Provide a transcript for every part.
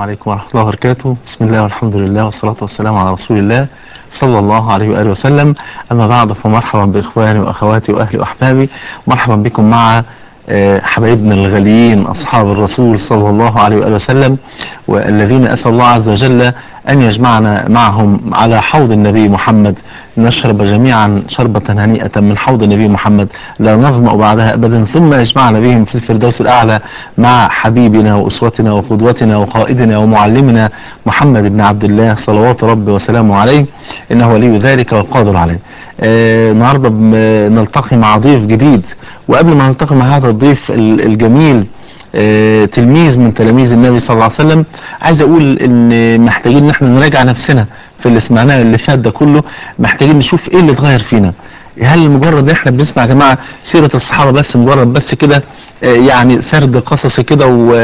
عليكم ورحمة الله وبركاته بسم الله والحمد لله والصلاة والسلام على رسول الله صلى الله عليه وآله وسلم أما بعد فمرحبا بإخواني وأخواتي وأهلي وأحبابي مرحبا بكم مع آه، حبايبنا الغاليين أصحاب الرسول صلى الله عليه وآله وسلم والذين أسأل الله عز وجل أن يجمعنا معهم على حوض النبي محمد نشرب جميعا شربة هنيئة من حوض النبي محمد لا نظمأ بعدها أبدا ثم يجمعنا بهم في الفردوس الأعلى مع حبيبنا وأسوتنا وقدوتنا وقائدنا ومعلمنا محمد بن عبد الله صلوات ربي وسلامه عليه إنه ولي ذلك والقادر عليه آه، النهاردة بم- نلتقي مع ضيف جديد وقبل ما نلتقي مع هذا الضيف ال- الجميل آه، تلميذ من تلاميذ النبي صلى الله عليه وسلم عايز اقول ان محتاجين ان احنا نراجع نفسنا في اللي سمعناه اللي فات ده كله محتاجين نشوف ايه اللي اتغير فينا هل مجرد ان احنا بنسمع يا جماعه سيره الصحابه بس مجرد بس كده آه، يعني سرد قصصي كده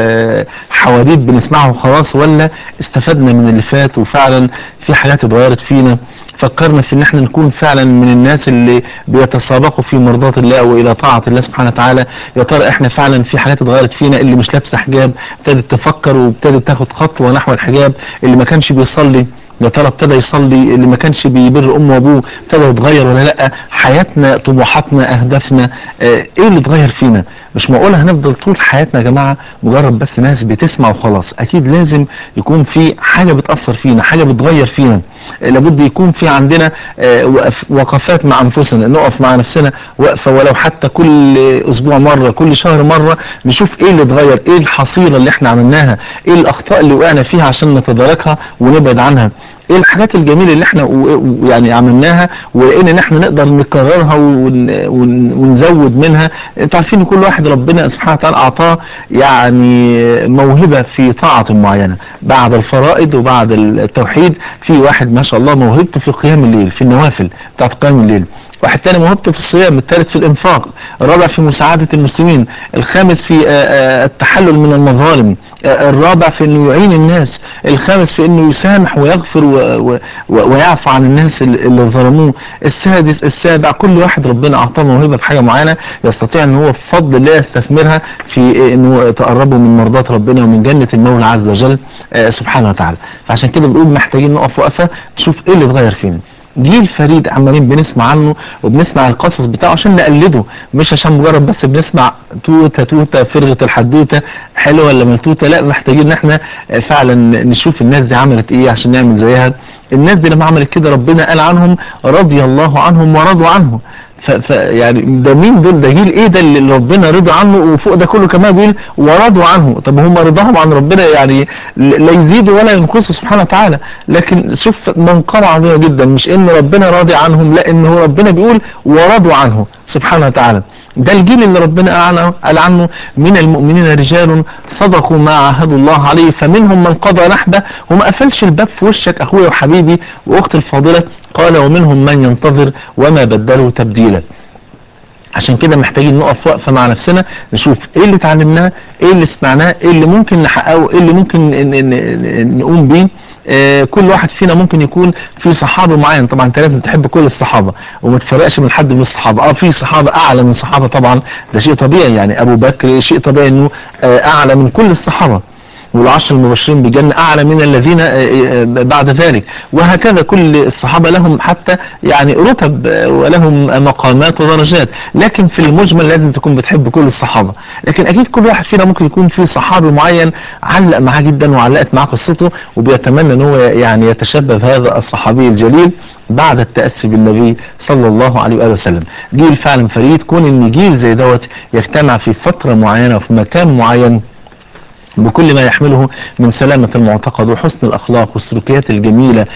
وحواديت بنسمعها وخلاص ولا استفدنا من اللي فات وفعلا في حاجات اتغيرت فينا فكرنا في ان احنا نكون فعلا من الناس اللي بيتسابقوا في مرضاة الله والى طاعة الله سبحانه وتعالى يا ترى احنا فعلا في حاجات اتغيرت فينا اللي مش لابسه حجاب ابتدت تفكر وابتدت تاخد خطوة نحو الحجاب اللي ما كانش بيصلي يا ترى ابتدى يصلي اللي ما كانش بيبر امه وابوه ابتدى يتغير ولا لا حياتنا طموحاتنا اهدافنا اه ايه اللي اتغير فينا مش معقول هنفضل طول حياتنا يا جماعه مجرد بس ناس بتسمع وخلاص اكيد لازم يكون في حاجه بتاثر فينا حاجه بتغير فينا اه لابد يكون في عندنا اه وقف- وقفات مع انفسنا نقف مع نفسنا وقفه ولو حتى كل اسبوع مره كل شهر مره نشوف ايه اللي اتغير ايه الحصيله اللي احنا عملناها ايه الاخطاء اللي وقعنا فيها عشان نتداركها ونبعد عنها ايه الحاجات الجميله اللي احنا و- و- يعني عملناها ولقينا ان احنا نقدر نكررها ون- ون- ونزود منها انتوا عارفين ان كل واحد ربنا سبحانه وتعالى اعطاه يعني موهبه في طاعه معينه بعد الفرائض وبعد التوحيد في واحد ما شاء الله موهبته في قيام الليل في النوافل بتاعت قيام الليل واحد تاني موهبته في الصيام الثالث في الانفاق الرابع في مساعدة المسلمين الخامس في آه، آه، التحلل من المظالم آه، الرابع في انه يعين الناس الخامس في انه يسامح ويغفر و- و- و- ويعفو عن الناس اللي اللي ظلموه السادس السابع كل واحد ربنا اعطاه موهبة في حاجة معينة يستطيع ان هو بفضل الله يستثمرها في آه، انه تقربه من مرضات ربنا ومن جنة المولى عز وجل آه، سبحانه وتعالى فعشان كده بنقول محتاجين نقف وقفة نشوف ايه اللي اتغير فينا جيل فريد عمالين بنسمع عنه وبنسمع القصص بتاعه عشان نقلده مش عشان مجرد بس بنسمع توته توته فرغة الحدوته حلوه ولا ملتوته لا محتاجين ان احنا فعلا نشوف الناس دي عملت ايه عشان نعمل زيها الناس دي لما عملت كده ربنا قال عنهم رضي الله عنهم ورضوا عنه ف ف يعني ده مين دول ده جيل ايه ده اللي ربنا رضى عنه وفوق ده كله كمان بيقول ورضوا عنه طب هم رضاهم عن ربنا يعني لا يزيدوا ولا ينقصوا سبحانه وتعالى لكن شوف منقرة عظيمة جدا مش ان ربنا راضي عنهم لا ان هو ربنا بيقول ورضوا عنه سبحانه وتعالى ده الجيل اللي ربنا قال عنه- قال عنه من المؤمنين رجال صدقوا ما عاهدوا الله عليه فمنهم من قضى نحبه وما قفلش الباب في وشك اخويا وحبيبي واختي الفاضله قال ومنهم من ينتظر وما بدلوا تبديلا عشان كده محتاجين نقف وقفه مع نفسنا نشوف ايه اللي اتعلمناه ايه اللي سمعناه ايه اللي ممكن نحققه ايه اللي ممكن ن- ن- ن- نقوم بيه آه كل واحد فينا ممكن يكون في صحابه معين طبعا انت لازم تحب كل الصحابه وما تفرقش من حد من الصحابه اه في صحابه اعلى من صحابه طبعا ده شيء طبيعي يعني ابو بكر شيء طبيعي انه آه اعلى من كل الصحابه والعشر المبشرين بالجنة أعلى من الذين آه، آه، بعد ذلك وهكذا كل الصحابة لهم حتى يعني رتب آه، ولهم مقامات ودرجات لكن في المجمل لازم تكون بتحب كل الصحابة لكن أكيد كل واحد فينا ممكن يكون في صحابي معين علق معاه جدا وعلقت معاه قصته وبيتمنى ان هو يعني يتشبه بهذا الصحابي الجليل بعد التأسي بالنبي صلى الله عليه وآله وسلم جيل فعلا فريد كون ان جيل زي دوت يجتمع في فترة معينة وفي مكان معين بكل ما يحمله من سلامة المعتقد وحسن الأخلاق والسلوكيات الجميلة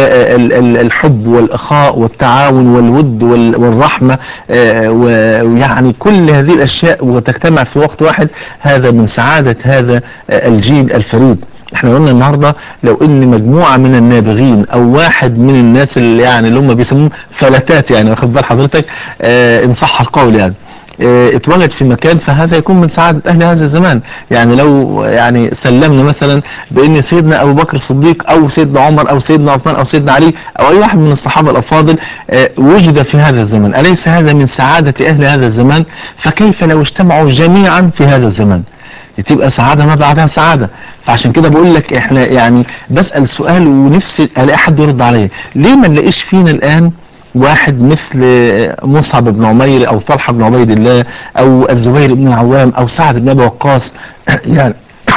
والحب والإخاء والتعاون والود وال- والرحمة آه، و- ويعني كل هذه الأشياء وتجتمع في وقت واحد هذا من سعادة هذا آه، الجيل الفريد احنا قلنا النهاردة لو ان مجموعة من النابغين او واحد من الناس اللي يعني اللي هم بيسموهم فلتات يعني واخد بال حضرتك اه ان صح القول يعني اه اتوجد في مكان فهذا يكون من سعادة اهل هذا الزمان يعني لو يعني سلمنا مثلا بان سيدنا ابو بكر الصديق او سيدنا عمر او سيدنا عثمان او سيدنا علي او اي واحد من الصحابة الافاضل اه وجد في هذا الزمن اليس هذا من سعادة اهل هذا الزمان فكيف لو اجتمعوا جميعا في هذا الزمان دي تبقى سعادة ما بعدها سعادة فعشان كده بقول لك احنا يعني بسأل سؤال ونفسي الاقي حد يرد عليا ليه ما نلاقيش فينا الان واحد مثل مصعب بن عمير او طلحة بن عبيد الله او الزبير بن العوام او سعد بن ابي وقاص يعني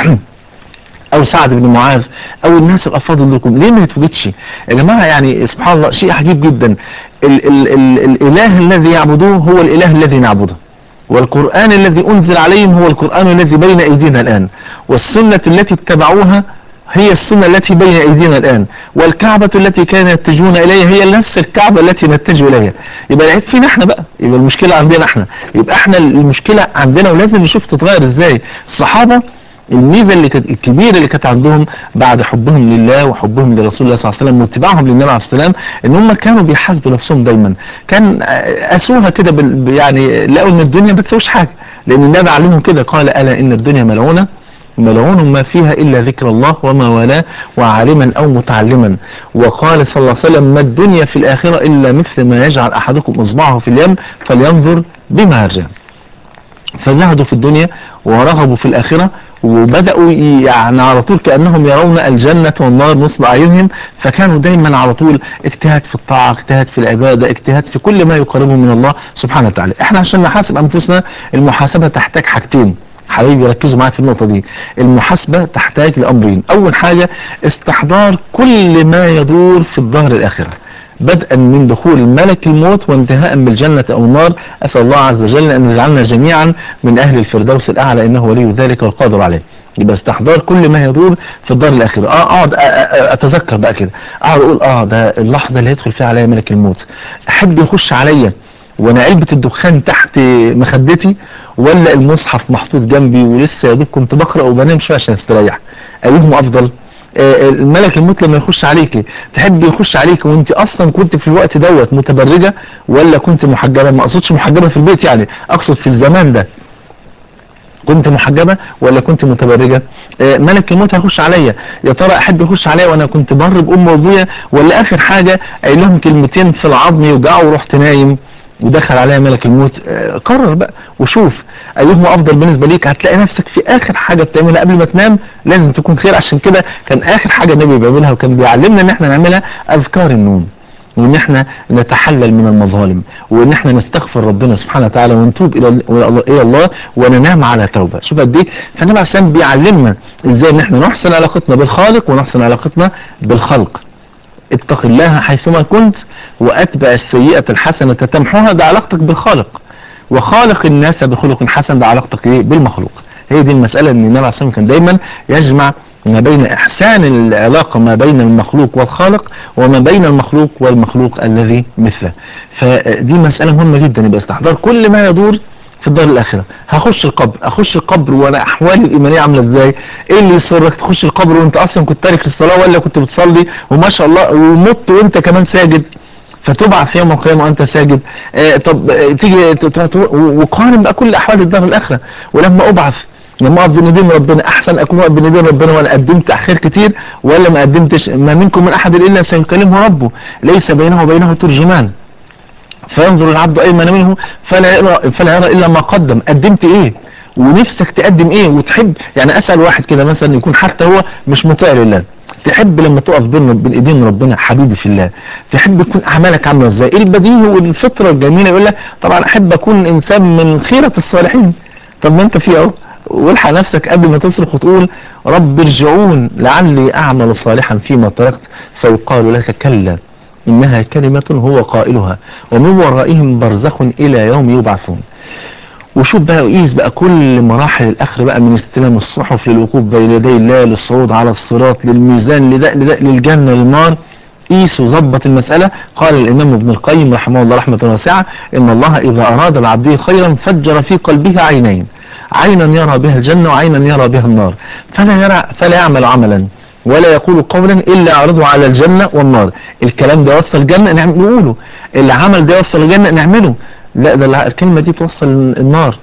او سعد بن معاذ او الناس الافاضل لكم ليه ما يتوجدش يا جماعه يعني سبحان الله شيء عجيب جدا ال ال ال الاله الذي يعبدوه هو الاله الذي نعبده والقرآن الذي أنزل عليهم هو القرآن الذي بين أيدينا الآن والسنة التي اتبعوها هي السنة التي بين أيدينا الآن والكعبة التي كانوا يتجهون إليها هي نفس الكعبة التي نتجه إليها يبقى العيب فينا احنا بقى يبقى المشكلة عندنا احنا يبقى احنا المشكلة عندنا ولازم نشوف تتغير ازاي الصحابة الميزة اللي كانت الكبيرة اللي كانت عندهم بعد حبهم لله وحبهم لرسول الله صلى الله عليه وسلم واتباعهم للنبي عليه الصلاة والسلام ان هم كانوا بيحاسبوا نفسهم دايما كان قاسوها كده بال- يعني لقوا ان الدنيا ما بتسويش حاجة لان النبي علمهم كده قال الا ان الدنيا ملعونة ملعون ما فيها إلا ذكر الله وما والاه وعالما أو متعلما وقال صلى الله عليه وسلم ما الدنيا في الآخرة إلا مثل ما يجعل أحدكم إصبعه في اليم فلينظر بما يرجع فزهدوا في الدنيا ورغبوا في الآخرة وبدأوا يعني على طول كأنهم يرون الجنة والنار نصب أعينهم فكانوا دايما على طول اجتهاد في الطاعة اجتهاد في العبادة اجتهاد في كل ما يقربهم من الله سبحانه وتعالى احنا عشان نحاسب أنفسنا المحاسبة تحتاج حاجتين حبايبي ركزوا معايا في النقطة دي المحاسبة تحتاج لأمرين أول حاجة استحضار كل ما يدور في الظهر الآخرة بدءا من دخول ملك الموت وانتهاء بالجنة أو النار أسأل الله عز وجل أن يجعلنا جميعا من أهل الفردوس الأعلى إنه ولي ذلك والقادر عليه يبقى استحضار كل ما يدور في الدار الآخرة اه اقعد أ- أ- اتذكر بقى كده اقعد اقول اه ده اللحظة اللي هيدخل فيها عليا ملك الموت احب يخش عليا وانا علبة الدخان تحت مخدتي ولا المصحف محطوط جنبي ولسه يا دوب كنت بقرا وبنام شويه عشان استريح ايهم افضل آه، الملك الموت لما يخش عليك تحب يخش عليك وانت اصلا كنت في الوقت دوت متبرجه ولا كنت محجبه ما اقصدش محجبه في البيت يعني اقصد في الزمان ده كنت محجبة ولا كنت متبرجة آه، ملك الموت هيخش عليا يا ترى احب يخش عليا وانا كنت بر بام وابويا ولا اخر حاجة قايل لهم كلمتين في العظم يوجعوا ورحت نايم ودخل عليا ملك الموت آه، قرر بقى وشوف ايهما افضل بالنسبة ليك هتلاقي نفسك في اخر حاجة بتعملها قبل ما تنام لازم تكون خير عشان كده كان اخر حاجة النبي بيعملها وكان بيعلمنا ان احنا نعملها اذكار النوم وان احنا نتحلل من المظالم وان احنا نستغفر ربنا سبحانه وتعالى ونتوب الى الى الله وننام على توبه شوف قد ايه فالنبي عليه السلام بيعلمنا ازاي ان احنا نحسن علاقتنا بالخالق ونحسن علاقتنا بالخلق اتق الله حيثما كنت واتبع السيئه الحسنه تمحوها ده علاقتك بالخالق وخالق الناس بخلق حسن ده علاقتك ايه بالمخلوق هي دي المساله ان النبي عليه الصلاه والسلام كان دايما يجمع ما بين احسان العلاقه ما بين المخلوق والخالق وما بين المخلوق والمخلوق الذي مثله فدي مساله مهمه جدا يبقى استحضار كل ما يدور في الدار الاخره هخش القبر اخش القبر وانا احوالي الايمانيه عامله ازاي ايه اللي يسرك تخش القبر وانت اصلا كنت تارك الصلاه ولا كنت بتصلي وما شاء الله ومت وانت كمان ساجد فتبعث يوم القيامة وأنت ساجد آه طب آه تيجي ت- ت- وقارن بقى كل أحوال الدار الآخرة ولما أبعث لما أقف بين يدين ربنا أحسن أكون واقف بين يدين ربنا وأنا قدمت خير كتير ولا ما قدمتش ما منكم من أحد إلا سيكلمه ربه ليس بينه وبينه ترجمان فينظر العبد أيمن منه فلا يرى فلا يرى إلا ما قدم قدمت إيه ونفسك تقدم ايه وتحب يعني اسال واحد كده مثلا يكون حتى هو مش مطيع لله تحب لما تقف بين بين ايدين ربنا حبيبي في الله تحب يكون اعمالك عامله ازاي ايه البديهي والفطره الجميله يقول لك طبعا احب اكون انسان من خيره الصالحين طب ما انت فيه اهو والحق نفسك قبل ما تصرخ وتقول رب ارجعون لعلي اعمل صالحا فيما تركت فيقال لك كلا انها كلمه هو قائلها ومن ورائهم برزخ الى يوم يبعثون وشوف بقى وقيس بقى كل مراحل الاخر بقى من استلام الصحف للوقوف بين يدي الله للصعود على الصراط للميزان لده لده للجنه للنار قيس وظبط المسألة قال الإمام ابن القيم رحمه الله رحمة واسعة إن الله إذا أراد العبد خيرا فجر في قلبه عينين عينا يرى بها الجنة وعينا يرى بها النار فلا يرى فلا يعمل عملا ولا يقول قولا إلا يعرضه على الجنة والنار الكلام ده يوصل الجنة نعم نقوله العمل ده يوصل الجنة نعمله لا ده الع- الكلمة دي توصل النار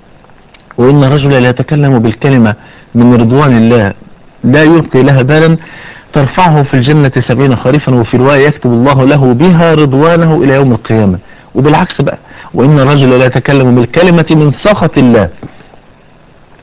وإن الرجل لا يتكلم بالكلمة من رضوان الله لا يلقي لها بالا ترفعه في الجنة سبعين خريفا وفي رواية يكتب الله له بها رضوانه إلى يوم القيامة وبالعكس بقى وإن الرجل لا يتكلم بالكلمة من سخط الله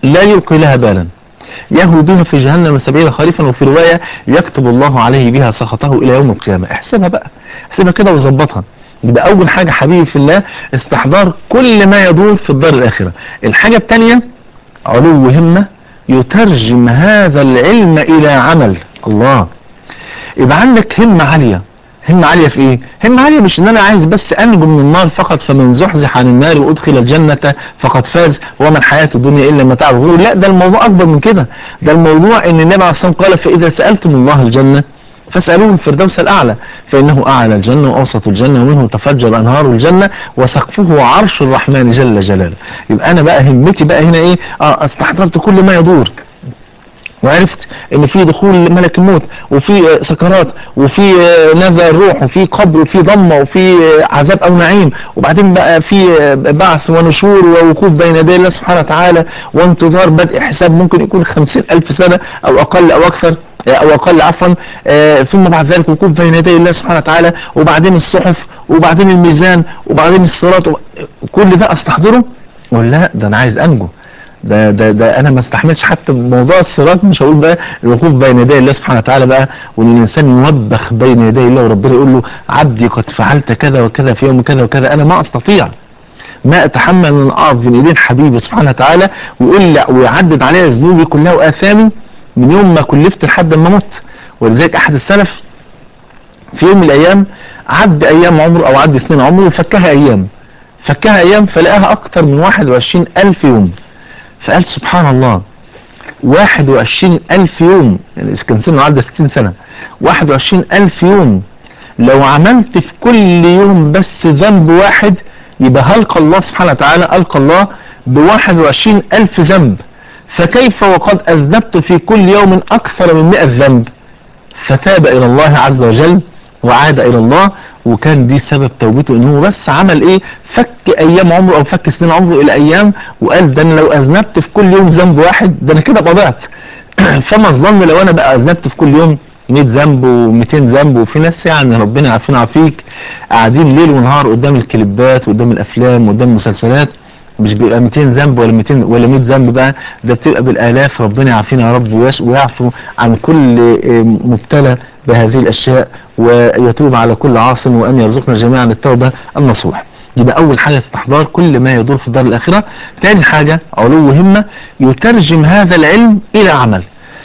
لا يلقي لها بالا يهوي بها في جهنم سبعين خريفا وفي رواية يكتب الله عليه بها سخطه إلى يوم القيامة احسبها بقى احسبها كده وظبطها يبقى أول حاجة حبيبي في الله استحضار كل ما يدور في الدار الآخرة الحاجة الثانية علو همة يترجم هذا العلم إلى عمل الله يبقى عندك همة عالية همة عالية في ايه همة عالية مش ان انا عايز بس انجو من النار فقط فمن زحزح عن النار وادخل الجنة فقد فاز وما الحياة الدنيا الا متاع الغرور لا ده الموضوع اكبر من كده ده الموضوع ان النبي عليه الصلاة والسلام قال فاذا سألتم الله الجنة فاسألوه الفردوس الأعلى فإنه أعلى الجنة وأوسط الجنة ومنه تفجر أنهار الجنة وسقفه عرش الرحمن جل جلاله يبقى أنا بقى همتي بقى هنا إيه آه استحضرت كل ما يدور وعرفت ان في دخول ملك الموت وفي سكرات وفي نزع الروح وفي قبر وفي ضمه وفي عذاب او نعيم وبعدين بقى في بعث ونشور ووقوف بين يدي الله سبحانه وتعالى وانتظار بدء حساب ممكن يكون خمسين الف سنه او اقل او اكثر او اقل عفوا ثم بعد ذلك وقوف بين يدي الله سبحانه وتعالى وبعدين الصحف وبعدين الميزان وبعدين الصراط كل ده استحضره ولا لا ده انا عايز انجو ده ده ده انا ما استحملش حتى موضوع الصراط مش هقول بقى الوقوف بين يدي الله سبحانه وتعالى بقى وان الانسان يوبخ بين يدي الله وربنا يقول له عبدي قد فعلت كذا وكذا في يوم كذا وكذا انا ما استطيع ما اتحمل ان اقف بين ايدين حبيبي سبحانه وتعالى ويقول لي ويعدد عليا ذنوبي كلها واثامي من يوم ما كلفت لحد ما مت ولذلك احد السلف في يوم من الايام عد ايام عمره او عد سنين عمره وفكها ايام فكها ايام فلقاها اكتر من 21 الف يوم فقال سبحان الله 21 ألف يوم يعني إذا كان سنه عدى 60 سنة 21 ألف يوم لو عملت في كل يوم بس ذنب واحد يبقى هلقى الله سبحانه وتعالى ألقى الله ب 21 ألف ذنب فكيف وقد أذنبت في كل يوم أكثر من 100 ذنب فتاب إلى الله عز وجل وعاد إلى الله وكان دي سبب توبته ان هو بس عمل ايه فك ايام عمره او فك سنين عمره الى ايام وقال ده انا لو اذنبت في كل يوم ذنب واحد ده انا كده ضيعت فما الظن لو انا بقى اذنبت في كل يوم 100 ذنب و200 ذنب وفي ناس يعني ربنا يعافينا ويعافيك قاعدين ليل ونهار قدام الكليبات وقدام الافلام وقدام المسلسلات مش بيبقى 200 ذنب ولا 200 ولا 100 ذنب بقى ده بتبقى بالالاف ربنا يعافينا يا رب ويعفو عن كل مبتلى بهذه الاشياء ويتوب على كل عاص وان يرزقنا جميعا التوبه النصوح يبقى اول حاجه استحضار كل ما يدور في الدار الاخره ثاني حاجه علو همه يترجم هذا العلم الى عمل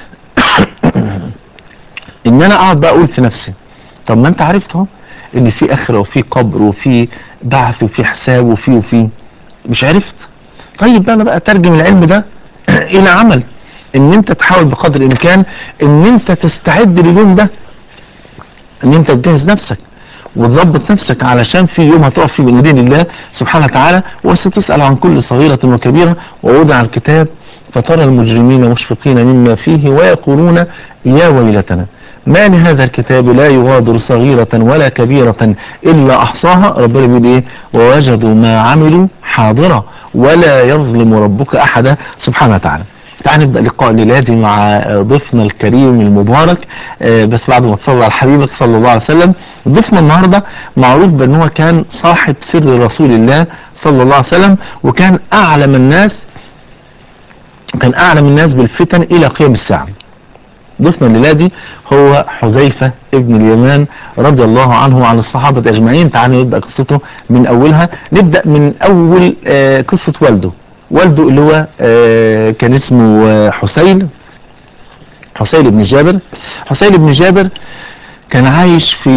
ان انا اقعد بقى اقول في نفسي طب ما انت عرفت اهو ان في اخره وفي قبر وفي بعث وفي حساب وفي وفي مش عرفت طيب انا بقى ترجم العلم ده الى عمل ان انت تحاول بقدر الامكان ان انت تستعد لليوم ده ان انت تجهز نفسك وتظبط نفسك علشان في يوم هتقف فيه بين يدين الله سبحانه وتعالى وستسأل عن كل صغيرة وكبيرة ووضع الكتاب فترى المجرمين مشفقين مما فيه ويقولون يا ويلتنا ما لهذا الكتاب لا يغادر صغيرة ولا كبيرة إلا أحصاها ربنا بيقول إيه ووجدوا ما عملوا حاضرة ولا يظلم ربك أحدا سبحانه وتعالى تعال نبدأ لقاء الليلة مع ضيفنا الكريم المبارك بس بعد ما تصلى على حبيبك صلى الله عليه وسلم ضيفنا النهاردة معروف بأن هو كان صاحب سر رسول الله صلى الله عليه وسلم وكان أعلم الناس كان أعلم الناس بالفتن إلى قيام الساعة ضيفنا الليلة دي هو حذيفة ابن اليمان رضي الله عنه وعن الصحابة أجمعين تعالوا نبدأ قصته من أولها نبدأ من أول قصة والده والده اللي هو كان اسمه حسين حسين بن جابر حسين بن جابر كان عايش في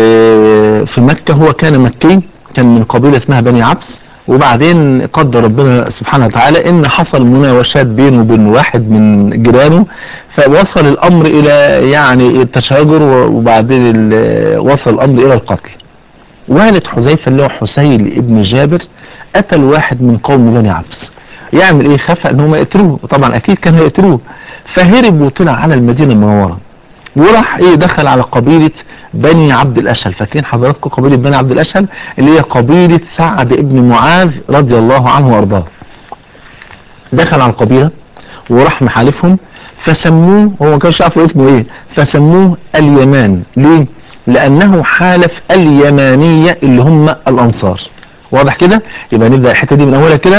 في مكة هو كان مكي كان من قبيلة اسمها بني عبس وبعدين قدر ربنا سبحانه وتعالى ان حصل مناوشات بينه وبين واحد من جيرانه فوصل الامر الى يعني التشاجر وبعدين وصل الامر الى القتل والد حذيفه اللي هو حسين ابن جابر قتل واحد من قوم بني عبس يعمل ايه خاف ان هم يقتلوه طبعا اكيد كانوا هيقتلوه فهرب وطلع على المدينه المنوره وراح ايه دخل على قبيلة بني عبد الاشهل فاكرين حضراتكم قبيلة بني عبد الاشهل اللي هي قبيلة سعد ابن معاذ رضي الله عنه وارضاه دخل على القبيلة وراح محالفهم فسموه هو ما كانش يعرفوا اسمه ايه فسموه اليمان ليه لانه حالف اليمانية اللي هم الانصار واضح كده يبقى نبدأ الحتة دي من اولها كده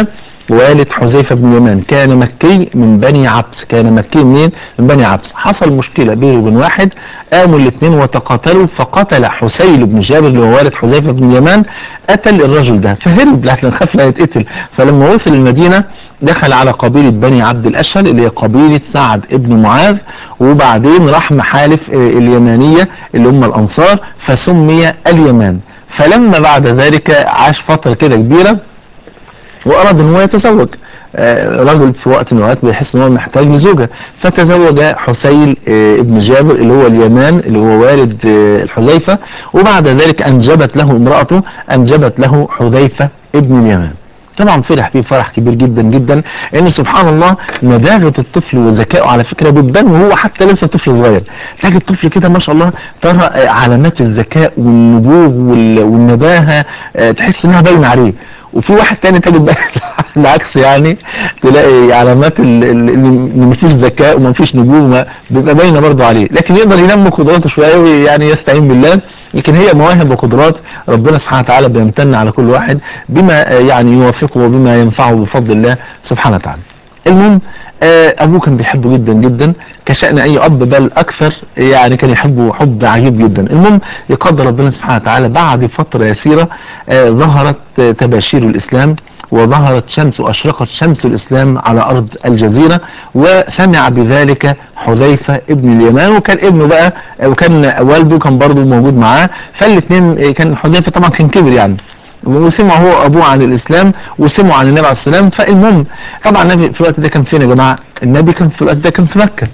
والد حذيفة بن اليمان كان مكي من بني عبس كان مكي منين من بني عبس حصل مشكلة بينه وبين واحد قاموا الاثنين وتقاتلوا فقتل حسين بن جابر اللي هو والد حذيفة بن اليمان قتل الرجل ده فهرب لكن خاف لا يتقتل فلما وصل المدينة دخل على قبيلة بني عبد الأشهل اللي هي قبيلة سعد ابن معاذ وبعدين راح محالف آه، اليمانية اللي هم الأنصار فسمي اليمان فلما بعد ذلك عاش فترة كده كبيرة وأراد أن هو يتزوج آه، رجل في وقت من الأوقات بيحس أن هو محتاج لزوجة فتزوج حسين آه، ابن جابر اللي هو اليمان اللي هو والد آه، الحذيفة وبعد ذلك أنجبت له امرأته أنجبت له حذيفة ابن اليمان طبعا فرح فيه فرح كبير جدا جدا ان سبحان الله نباغة الطفل وذكائه على فكرة بتبان وهو حتى لسه طفل صغير تلاقي الطفل كده ما شاء الله ترى آه، علامات الذكاء والنبوغ وال- والنباهة آه، تحس انها باينه عليه وفي واحد تاني تجد بقى العكس يعني تلاقي علامات ال- ال- ان مفيش ذكاء ومفيش نبوغ ما- بيبقى باينه برضه عليه لكن يقدر ينمي قدراته شويه ويعني يستعين بالله لكن هي مواهب وقدرات ربنا سبحانه وتعالى بيمتن على كل واحد بما آه، يعني يوفقه وبما ينفعه بفضل الله سبحانه وتعالى المهم آه، ابوه كان بيحبه جدا جدا كشأن اي اب بل اكثر يعني كان يحبه حب عجيب جدا المهم يقدر ربنا سبحانه وتعالى بعد فترة يسيرة آه، ظهرت آه، تباشير الاسلام وظهرت شمس واشرقت شمس الاسلام على ارض الجزيرة وسمع بذلك حذيفة ابن اليمان وكان ابنه بقى آه، وكان والده كان برضه موجود معاه فالاثنين آه، كان حذيفة طبعا كان كبر يعني وسمع هو ابوه عن الاسلام وسمعوا عن النبي عليه السلام فالمهم طبعا النبي في الوقت ده كان فين يا جماعه النبي كان في الوقت ده كان في مكه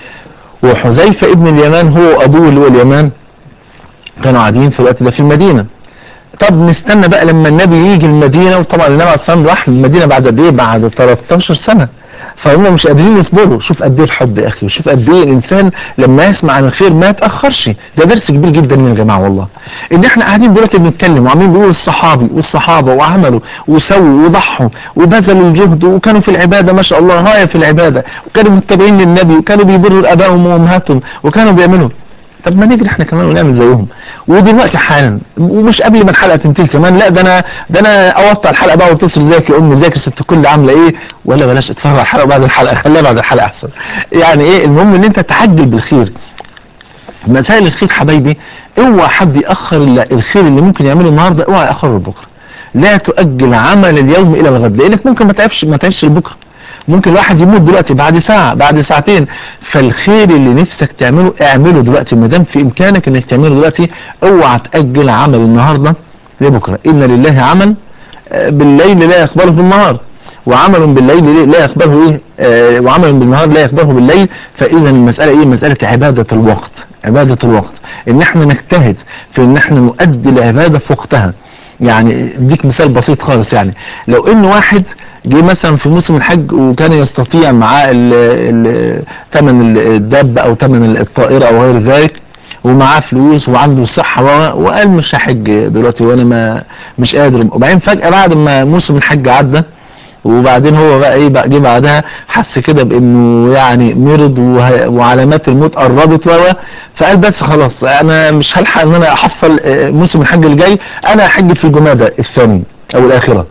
وحذيفه ابن اليمان هو ابوه اللي هو اليمان كانوا قاعدين في الوقت ده في المدينه طب نستنى بقى لما النبي يجي المدينه وطبعا النبي عليه السلام راح المدينه بعد قد ايه بعد 13 سنه فهم مش قادرين يصبروا شوف قد ايه الحب يا اخي وشوف قد ايه الانسان لما يسمع عن الخير ما يتاخرش ده درس كبير جدا يا جماعه والله ان احنا قاعدين دلوقتي بنتكلم وعمالين بنقول الصحابي والصحابه وعملوا وسووا وضحوا وبذلوا الجهد وكانوا في العباده ما شاء الله غايه في العباده وكانوا متبعين للنبي وكانوا بيبروا ابائهم وامهاتهم وكانوا بيعملوا طب ما نجري احنا كمان ونعمل زيهم ودلوقتي حالا ومش قبل ما الحلقه تنتهي كمان لا ده انا ده انا اوطى الحلقه بقى واتصل ازيك يا ام ازيك يا ست الكل عامله ايه ولا بلاش اتفرج على الحلقه بعد الحلقه خليها بعد الحلقه احسن يعني ايه المهم ان انت تعجل بالخير مسائل الخير حبايبي اوعى حد ياخر ال- الخير اللي ممكن يعمله النهارده اوعى ياخره لبكره لا تؤجل عمل اليوم الى الغد لانك ممكن ما تعبش ما تعيش لبكره ممكن الواحد يموت دلوقتي بعد ساعة بعد ساعتين فالخير اللي نفسك تعمله اعمله دلوقتي ما دام في امكانك انك تعمله دلوقتي اوعى تأجل عمل النهاردة لبكرة ان لله عمل آه، بالليل لا يقبله في النهار وعمل بالليل لا يقبله ايه آه وعمل بالنهار لا يقبله بالليل فاذا المسألة ايه مسألة عبادة الوقت عبادة الوقت ان احنا نجتهد في ان احنا نؤدي العبادة في وقتها يعني اديك مثال بسيط خالص يعني لو ان واحد جه مثلا في موسم الحج وكان يستطيع معاه ال- ال- ثمن الدابة او ثمن الطائرة او غير ذلك ومعاه فلوس وعنده صحة و- وقال مش هحج دلوقتي وانا ما مش قادر وبعدين فجأة بعد ما موسم الحج عدى وبعدين هو بقى ايه بقى جه بعدها حس كده بانه يعني مرض وه- وعلامات الموت قربت و و- فقال بس خلاص انا مش هلحق ان انا احصل آه، موسم الحج الجاي انا هحج في الجمادى الثاني او الاخره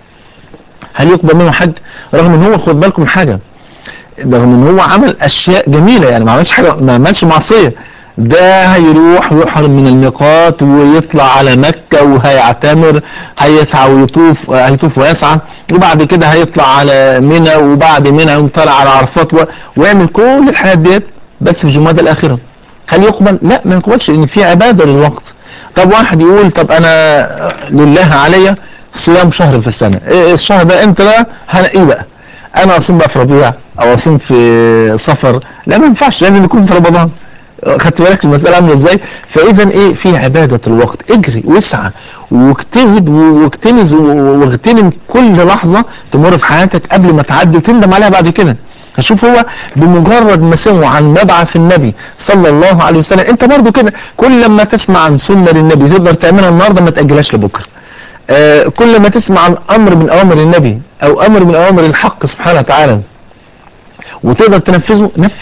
هل يقبل منه حج رغم ان هو خد بالكم من حاجه رغم ان هو عمل اشياء جميله يعني ما عملش حاجه ما عملش معصيه ده هيروح يحرم من الميقات ويطلع على مكة وهيعتمر هيسعى ويطوف هيطوف ويسعى وبعد كده هيطلع على منى وبعد منى يقوم طالع على عرفات و... ويعمل كل الحاجات ديت بس في جمادى الآخرة هل يقبل؟ لا ما يقبلش لأن في عبادة للوقت طب واحد يقول طب أنا لله عليا صيام شهر في السنة إيه الشهر ده امتى بقى؟ هنقيه بقى انا اصوم بقى في ربيع او اصوم في صفر لا ما ينفعش لازم يكون في رمضان خدت بالك المسألة عاملة ازاي فاذا ايه في عبادة الوقت اجري واسعى واجتهد واجتنز واغتنم كل لحظة تمر في حياتك قبل ما تعدي وتندم عليها بعد كده هشوف هو بمجرد ما سمعوا عن مبعث النبي صلى الله عليه وسلم انت برضو كده كل لما تسمع عن سنة للنبي تقدر تعملها النهاردة ما تأجلهاش لبكره آه كل ما تسمع عن امر من اوامر النبي او امر من اوامر الحق سبحانه وتعالى وتقدر تنفذه نفذ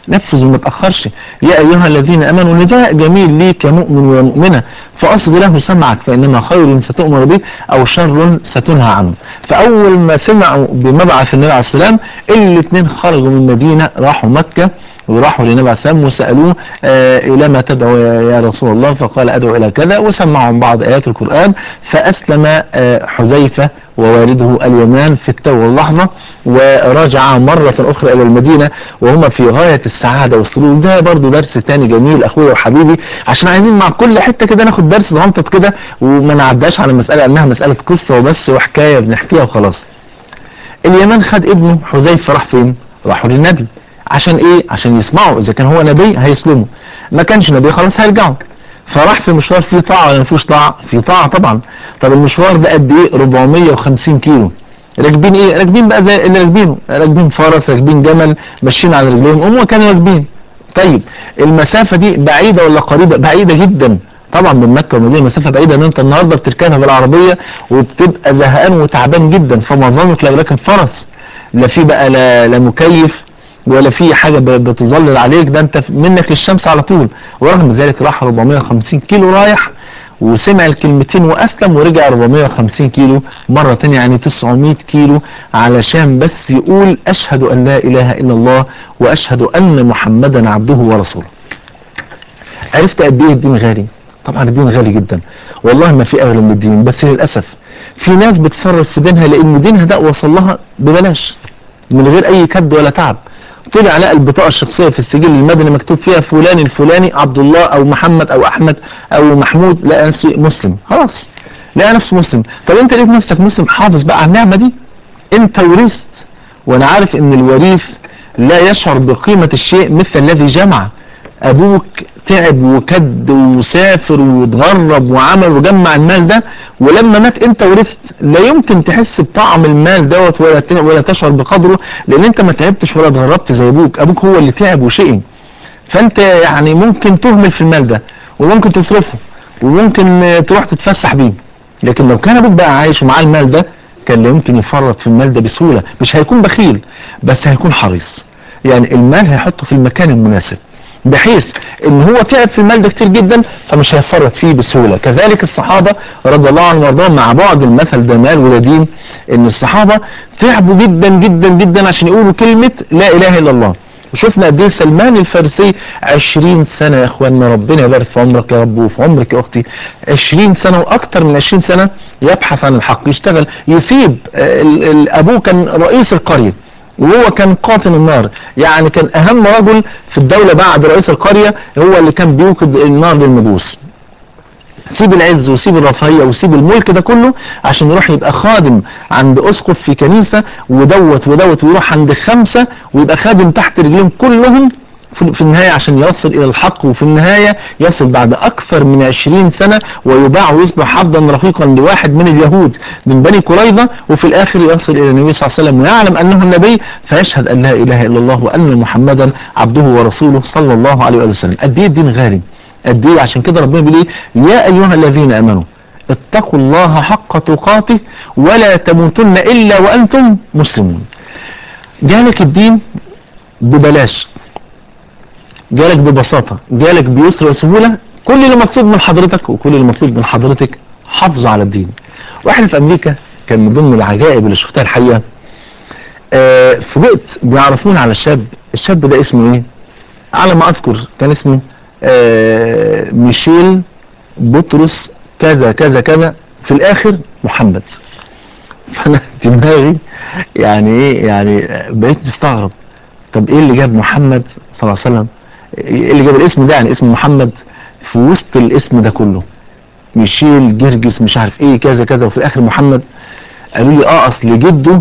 نفذ وما تأخرش يا أيها الذين أمنوا نداء جميل ليك يا مؤمن ويا مؤمنة فأصغ له سمعك فإنما خير ستؤمر به أو شر ستنهى عنه فأول ما سمعوا بمبعث النبي عليه السلام الاثنين خرجوا من المدينة راحوا مكة وراحوا للنبي عليه السلام وسألوه آه إلى ما تدعو يا يا رسول الله فقال أدعو إلى كذا وسمعهم بعض آيات القرآن فأسلم آه حذيفة ووالده اليمان في التو واللحظة ورجع مرة أخرى إلى المدينة وهما في غاية السعادة والسرور ده برضو درس تاني جميل أخويا وحبيبي عشان عايزين مع كل حتة كده ناخد درس صغنطط كده وما نعداش على المسألة أنها مسألة قصة وبس وحكاية بنحكيها وخلاص اليمان خد ابنه حذيفة راح فين راحوا للنبي عشان ايه عشان يسمعوا اذا كان هو نبي هيسلموا ما كانش نبي خلاص هيرجعوا فراح في مشوار فيه طاعة ولا مفيهوش طاعة فيه طاعة طبعا طب المشوار ده قد ايه 450 كيلو راكبين ايه راكبين بقى زي اللي راكبينه راكبين فرس راكبين جمل ماشيين على رجليهم هم كانوا راكبين طيب المسافة دي بعيدة ولا قريبة بعيدة جدا طبعا من مكة والمدينة مسافة بعيدة ان انت النهاردة بتركنها بالعربية وبتبقى زهقان وتعبان جدا فما ظنك لو راكب فرس لا في بقى لا, لا مكيف ولا في حاجة ب- بتظلل عليك ده انت منك للشمس على طول ورغم ذلك راح 450 كيلو رايح وسمع الكلمتين واسلم ورجع 450 كيلو مرة تانية يعني 900 كيلو علشان بس يقول اشهد ان لا اله الا الله واشهد ان محمدا عبده ورسوله عرفت قد ايه الدين غالي طبعا الدين غالي جدا والله ما في اغلى من الدين بس للاسف في ناس بتفرط في دينها لان دينها ده وصل لها ببلاش من غير اي كد ولا تعب طلع لقى البطاقه الشخصيه في السجل المدني مكتوب فيها فلان الفلاني عبد الله او محمد او احمد او محمود لقى نفسه مسلم خلاص لقى نفسه مسلم طب انت لقيت نفسك مسلم حافظ بقى على النعمه دي انت ورثت وانا عارف ان الوريث لا يشعر بقيمه الشيء مثل الذي جمع ابوك تعب وكد وسافر واتغرب وعمل وجمع المال ده ولما مات انت ورثت لا يمكن تحس بطعم المال دوت ولا ت- ولا تشعر بقدره لان انت ما تعبتش ولا اتغربت زي ابوك ابوك هو اللي تعب وشقي فانت يعني ممكن تهمل في المال ده وممكن تصرفه وممكن آه، تروح تتفسح بيه لكن لو كان ابوك بقى عايش ومعاه المال ده كان لا يمكن يفرط في المال ده بسهولة مش هيكون بخيل بس هيكون حريص يعني المال هيحطه في المكان المناسب بحيث ان هو تعب في المال ده كتير جدا فمش هيفرط فيه بسهولة كذلك الصحابة رضي الله عنهم وارضاهم مع بعض المثل ده مال وده دين ان الصحابة تعبوا جدا جدا جدا عشان يقولوا كلمة لا اله الا الله وشفنا قد ايه سلمان الفارسي 20 سنة يا اخوانا ربنا يبارك في عمرك يا رب وفي عمرك يا اختي 20 سنة واكتر من 20 سنة يبحث عن الحق يشتغل يسيب آه، ال- ال- ابوه كان رئيس القرية وهو كان قاطن النار يعني كان اهم رجل في الدولة بعد رئيس القرية هو اللي كان بيوقد النار للمجوس سيب العز وسيب الرفاهية وسيب الملك ده كله عشان يروح يبقى خادم عند اسقف في كنيسة ودوت ودوت ويروح عند خمسة ويبقى خادم تحت رجلين كلهم في في النهاية عشان يصل إلى الحق وفي النهاية يصل بعد أكثر من عشرين سنة ويباع ويصبح عبدا رقيقا لواحد من اليهود من بني قريظة وفي الآخر يصل إلى النبي صلى الله عليه وسلم ويعلم أنه النبي فيشهد أن لا إله إلا الله وأن محمدا عبده ورسوله صلى الله عليه وآله وسلم قد إيه الدين غالي قد إيه عشان كده ربنا بيقول إيه يا أيها الذين آمنوا اتقوا الله حق تقاته ولا تموتن إلا وأنتم مسلمون جالك الدين ببلاش جالك ببساطة جالك بيسر وسهولة كل اللي مطلوب من حضرتك وكل اللي مطلوب من حضرتك حافظ على الدين واحنا في امريكا كان من ضمن العجائب اللي شفتها الحقيقة آه فوجئت بيعرفون على شاب الشاب ده اسمه ايه على ما اذكر كان اسمه آه ميشيل بطرس كذا كذا كذا في الاخر محمد فانا دماغي يعني ايه يعني بقيت مستغرب طب ايه اللي جاب محمد صلى الله عليه وسلم ايه اللي جاب الاسم ده يعني اسم محمد في وسط الاسم ده كله ميشيل جرجس مش عارف ايه كذا كذا وفي الاخر محمد قالوا لي اه اصل جده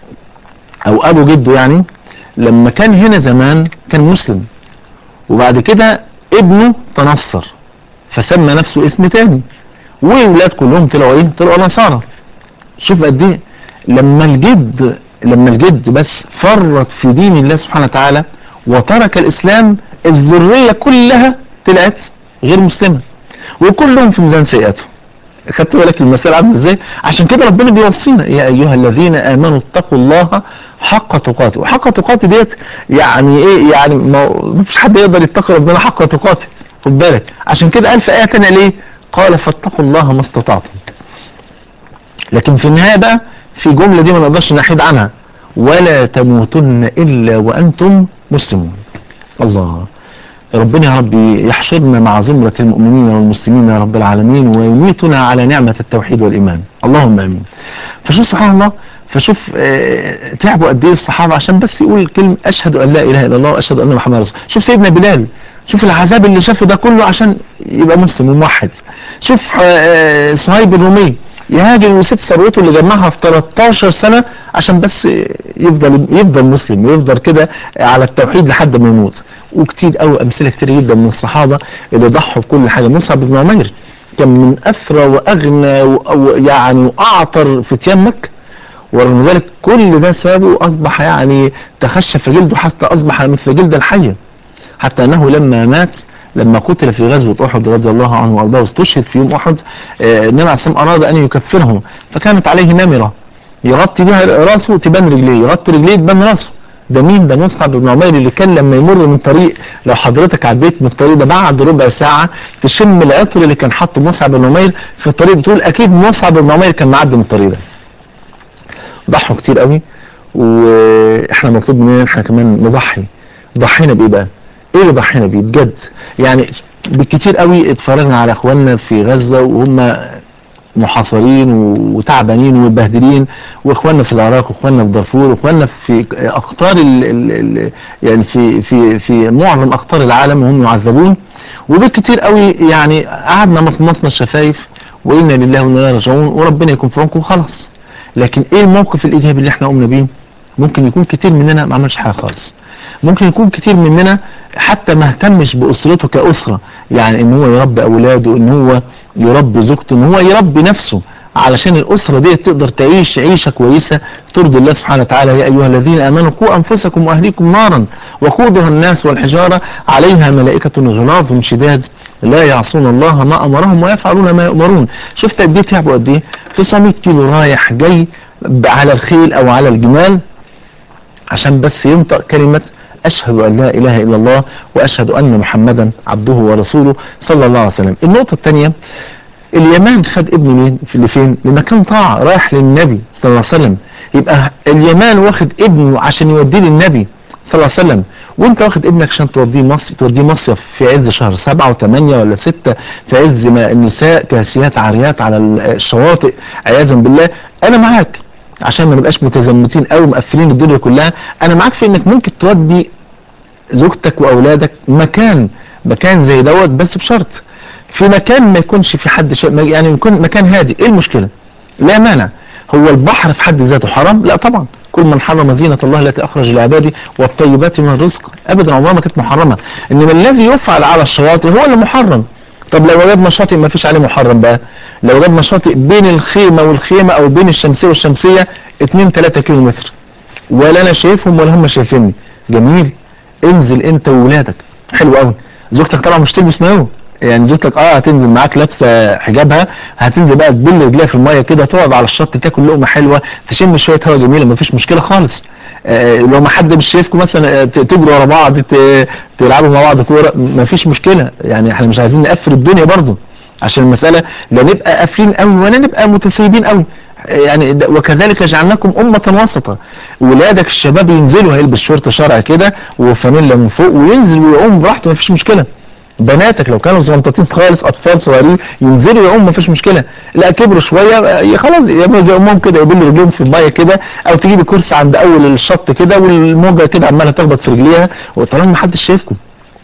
او ابو جده يعني لما كان هنا زمان كان مسلم وبعد كده ابنه تنصر فسمى نفسه اسم تاني والولاد كلهم طلعوا ايه طلعوا نصارى شوف قد ايه لما الجد لما الجد بس فرط في دين الله سبحانه وتعالى وترك الاسلام الذرية كلها طلعت غير مسلمة وكلهم في ميزان سيئاته خدت بالك المسألة عامله ازاي عشان كده ربنا بيوصينا يا ايها الذين امنوا اتقوا الله حق تقاته وحق تقاته ديت يعني ايه يعني ما مفيش حد يقدر يتقي ربنا حق تقاته خد بالك عشان كده قال في ايه ثانيه ليه قال فاتقوا الله ما استطعتم لكن في النهايه بقى في جمله دي ما نقدرش نحيد عنها ولا تموتن الا وانتم مسلمون الله ربنا يا رب يحشرنا مع زمرة المؤمنين والمسلمين يا رب العالمين ويميتنا على نعمة التوحيد والإيمان اللهم آمين فشوف سبحان الله فشوف آه، تعبوا قد ايه الصحابة عشان بس يقول كلمة أشهد أن لا إله إلا الله وأشهد أن محمد رسول الله. شوف سيدنا بلال شوف العذاب اللي شافه ده كله عشان يبقى مسلم وموحد شوف آه، صهيب الرومي يهاجر ويسيب ثروته اللي جمعها في 13 سنة عشان بس يفضل يفضل مسلم ويفضل كده على التوحيد لحد ما يموت وكتير قوي امثله كتير جدا من الصحابه اللي ضحوا بكل حاجه مصعب بن عمير كان من اثرى واغنى ويعني واعطر فتيان مكه ورغم ذلك كل ده سابه اصبح يعني تخشف جلده حتى اصبح مثل جلد الحيه حتى انه لما مات لما قتل في غزوة أحد رضي الله عنه وأرضاه واستشهد في يوم أحد آه، النبي عليه الصلاة والسلام أراد أن يكفرهم فكانت عليه نمرة يغطي بها راسه تبان رجليه يغطي رجليه تبان راسه ده مين ده مصعب بن عمير اللي كان لما يمر من طريق لو حضرتك عديت من الطريق ده بعد ربع ساعة تشم العطر اللي كان حاطه مصعب بن عمير في الطريق بتقول أكيد مصعب بن عمير كان معدي من الطريق ده ضحوا كتير قوي واحنا مطلوب مننا احنا كمان نضحي ضحينا بايه بقى ايه اللي ضحينا بيه بجد يعني بالكتير قوي اتفرجنا على اخواننا في غزة وهم محاصرين وتعبانين ومبهدلين واخواننا في العراق واخواننا في دارفور واخواننا في اقطار ال ال ال يعني في في في معظم اقطار العالم وهم يعذبون وبالكتير قوي يعني قعدنا مصمصنا الشفايف وإنا لله وإنا إليه راجعون وربنا يكون في عونكم وخلاص لكن ايه الموقف الايجابي اللي احنا قمنا بيه ممكن يكون كتير مننا ما عملش حاجه خالص ممكن يكون كتير مننا حتى ما اهتمش باسرته كاسره يعني ان هو يربي اولاده ان هو يربي زوجته ان هو يربي نفسه علشان الاسره دي تقدر تعيش عيشه كويسه ترضي الله سبحانه وتعالى يا ايها الذين امنوا قوا انفسكم واهليكم نارا وقودها الناس والحجاره عليها ملائكه غلاظ شداد لا يعصون الله ما امرهم ويفعلون ما يؤمرون شفت قد ايه تعبوا قد ايه 900 كيلو رايح جاي على الخيل او على الجمال عشان بس ينطق كلمه أشهد أن لا إله إلا الله وأشهد أن محمدا عبده ورسوله صلى الله عليه وسلم النقطة الثانية اليمان خد ابنه مين في اللي فين لمكان طاعة رايح للنبي صلى الله عليه وسلم يبقى اليمان واخد ابنه عشان يوديه للنبي صلى الله عليه وسلم وانت واخد ابنك عشان توديه مصيف توديه مصيف في عز شهر سبعة وثمانية ولا ستة في عز ما النساء كاسيات عاريات على الشواطئ عياذا بالله انا معاك عشان ما نبقاش متزمتين قوي مقفلين الدنيا كلها انا معاك في انك ممكن تودي زوجتك واولادك مكان مكان زي دوت بس بشرط في مكان ما يكونش في حد شيء يعني يكون مكان هادي ايه المشكله لا مانع هو البحر في حد ذاته حرام لا طبعا كل من حرم زينة الله التي أخرج لعباده والطيبات من الرزق أبدا عمرها ما كانت محرمة إنما الذي يفعل على الشواطئ هو اللي محرم طب لو وجدنا شاطئ ما فيش عليه محرم بقى لو وجدنا شاطئ بين الخيمة والخيمة أو بين الشمسية والشمسية 2 3 كيلو متر ولا أنا شايفهم ولا هم شايفيني جميل انزل أنت وولادك حلو قوي زوجتك طبعا مش تلبس مايو يعني زوجتك اه هتنزل معاك لابسه حجابها هتنزل بقى تبل رجليها في الميه كده تقعد على الشط تاكل لقمه حلوه تشم شويه هوا جميله مفيش مشكله خالص آه لو ما حد مش شايفكم مثلا تجروا ورا بعض تلعبوا مع بعض كوره مفيش مشكله يعني احنا مش عايزين نقفل الدنيا برضو عشان المساله لا نبقى قافلين قوي ولا نبقى متسيبين قوي يعني وكذلك جعلناكم أمة وسطا ولادك الشباب ينزلوا هيلبس شورت شرع كده وفانيلا من فوق وينزل ويقوم براحته مفيش مشكله بناتك لو كانوا صغنطاطين خالص اطفال صغيرين ينزلوا يعوموا مفيش مشكله لا كبروا شويه خلاص يعملوا زي امهم كده يبلوا رجليهم في الميه كده او تجيبي كرسي عند اول الشط كده والموجه كده عماله تخبط في رجليها وطالما ما حدش شايفكم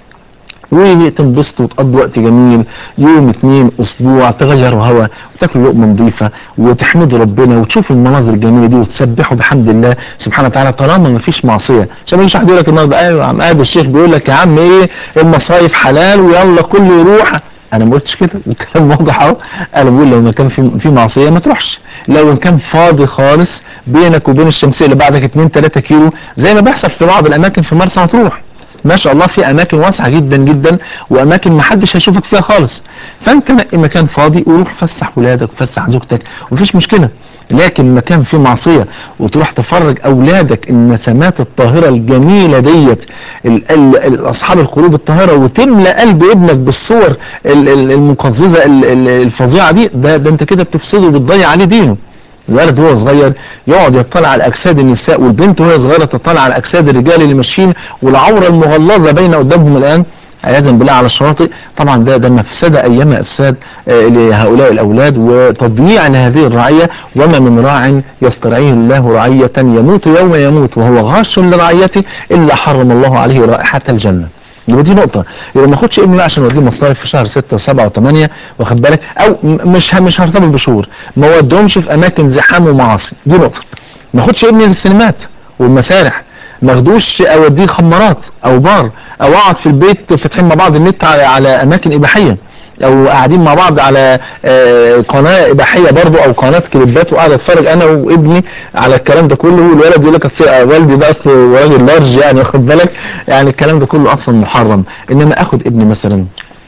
وتنبسطوا وتقضوا وقت جميل يوم اتنين اسبوع تغيروا هوا وتاكلوا لقمه نظيفه وتحمدوا ربنا وتشوفوا المناظر الجميله دي وتسبحوا بحمد الله سبحانه وتعالى طالما ما فيش معصيه عشان ما يجيش حد يقول لك النهارده ايوه يا عم قاعد الشيخ بيقول لك يا عم ايه المصايف حلال ويلا كله يروح انا ما قلتش كده الكلام واضح اهو انا بقول لو ما كان في في معصيه ما تروحش لو كان فاضي خالص بينك وبين الشمسيه اللي بعدك 2 3 كيلو زي ما بيحصل في بعض الاماكن في مرسى مطروح ما شاء الله في اماكن واسعه جدا جدا واماكن ما حدش هيشوفك فيها خالص فانت نقي مكان فاضي وروح فسح ولادك وفسح زوجتك مفيش مشكله لكن مكان فيه معصيه وتروح تفرج اولادك النسمات الطاهره الجميله ديت ال- ال- ال- اصحاب القلوب الطاهره وتملى قلب ابنك بالصور ال- ال- المقززه ال- ال- الفظيعه دي ده, ده انت كده بتفسده وبتضيع عليه دينه الولد وهو صغير يقعد يطلع على اجساد النساء والبنت وهي صغيره تطلع على اجساد الرجال اللي ماشيين والعوره المغلظه باينه قدامهم الان عياذا بالله على الشواطئ طبعا ده ده مفسده ايام افساد آه، لهؤلاء الاولاد وتضييع لهذه الرعيه وما من راع يسترعيه الله رعيه يموت يوم يموت وهو غاش لرعيته الا حرم الله عليه رائحه الجنه يبقى دي نقطة يبقى ما اخدش ابني بقى عشان اوديه مصاريف في شهر 6 و7 و8 واخد بالك او م- مش ه- مش هرتبط بشهور ما اوديهمش في اماكن زحام ومعاصي دي نقطة ما اخدش ابني للسينمات والمسارح ما اخدوش اوديه خمارات او بار او اقعد في البيت فاتحين مع بعض النت على, على اماكن اباحيه او قاعدين مع بعض على آه، قناه اباحيه برضو او قناه كليبات وقاعد اتفرج انا وابني على الكلام ده كله والولد يقول لك أصل والدي ده اصله راجل لارج يعني واخد بالك يعني الكلام ده كله اصلا محرم انما اخد ابني مثلا